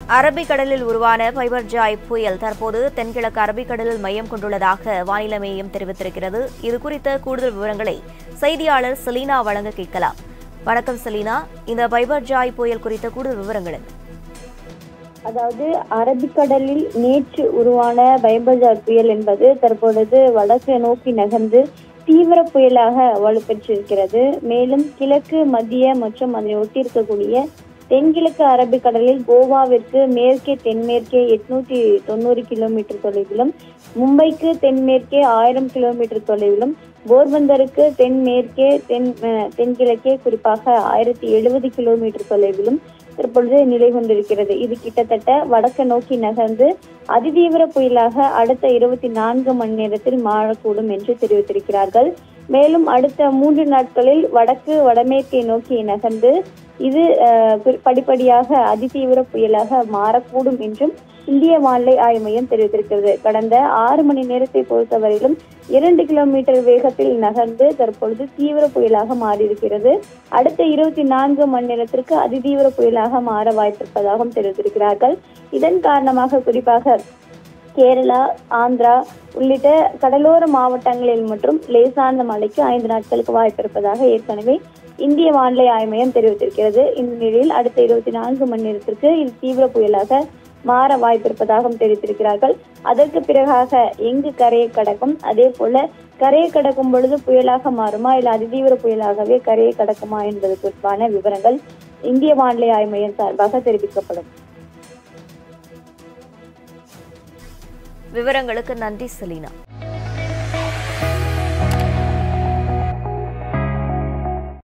அரபிக்கடலில் உருவான fibre Joy புயல் தற்போது தென்கிழக்கு அரபிக்கடலில் மையம் கொண்டுள்ளதாக வானிலை மையம் தெரிவித்திருக்கிறது இது குறித்த கூடுதல் விவரங்களை செய்தியாளர் செலீனா வழங்க கேட்கலாம் வணக்கம் செலீனா இந்த பைபர் ஜாய் புயல் குறித்த கூடுதல் விவரங்கள் என்ன அதாவது அரபிக்கடலில் நேற்று உருவான பைபஜார் புயல் என்பது தற்பொழுது வடக்கு நோக்கி நகர்ந்து தீவிர புயலாக வலுப்பெற்றிருக்கிறது மேலும் கிழக்கு மத்திய மற்றும் அதனை ஒட்டியிருக்கக்கூடிய தென்கிழக்கு அரபிக்கடலில் கோவாவிற்கு மேற்கே தென்மேற்கே எட்நூத்தி தொண்ணூறு கிலோமீட்டர் தொலைவிலும் மும்பைக்கு தென்மேற்கே ஆயிரம் கிலோமீட்டர் தொலைவிலும் போர்பந்தருக்கு தென்மேற்கே தென் அஹ், தென்கிழக்கே குறிப்பாக ஆயிரத்தி எழுபது கிலோமீட்டர் தொலைவிலும் தற்பொழுது நிலை கொண்டிருக்கிறது இது கிட்டத்தட்ட வடக்கு நோக்கி நகர்ந்து அதிதீவிர புயலாக அடுத்த இருபத்தி நான்கு மணி நேரத்தில் மாறக்கூடும் என்று தெரிவித்திருக்கிறார்கள் மேலும் அடுத்த மூன்று நாட்களில் வடக்கு வடமேற்கை நோக்கி நகர்ந்து இது அஹ், பி- படிப்படியாக அதிதீவிர புயலாக மாறக்கூடும் என்றும் இந்திய வானிலை ஆய்வு மையம் தெரிவித்திருக்கிறது கடந்த ஆறு மணி நேரத்தை பொறுத்தவரையிலும் இரண்டு கிலோமீட்டர் வேகத்தில் நகர்ந்து தற்பொழுது தீவிர புயலாக மாறியிருக்கிறது அடுத்த இருபத்தி நான்கு மணி நேரத்திற்கு அதிதீவிர புயலாக மாற வாய்ப்பிருப்பதாகவும் தெரிவித்திருக்கிறார்கள் இதன் காரணமாக குறிப்பாக கேரளா ஆந்திரா உள்ளிட்ட கடலோர மாவட்டங்களில் மற்றும் லேசான மழைக்கு ஐந்து நாட்களுக்கு வாய்ப்பு இருப்பதாக ஏற்கனவே இந்திய வானிலை ஆய்வு மையம் தெரிவித்திருக்கிறது இந்த நிலையில் அடுத்த இருபத்தி நான்கு மணி நேரத்திற்கு இது தீவிர புயலாக மாற வாய்ப்பு இருப்பதாகவும் தெரிவித்திருக்கிறார்கள் அதற்கு பிறகாக எங்கு கரையை கடக்கும் அதே போல கரையை கடக்கும் பொழுது புயலாக மாறுமா இல்ல அதிதீவிர புயலாகவே கரையை கடக்குமா என்பது குறிப்பான விவரங்கள் இந்திய வானிலை ஆய்வு மையம் சார்பாக தெரிவிக்கப்படும் விவரங்களுக்கு நன்றி செலீனா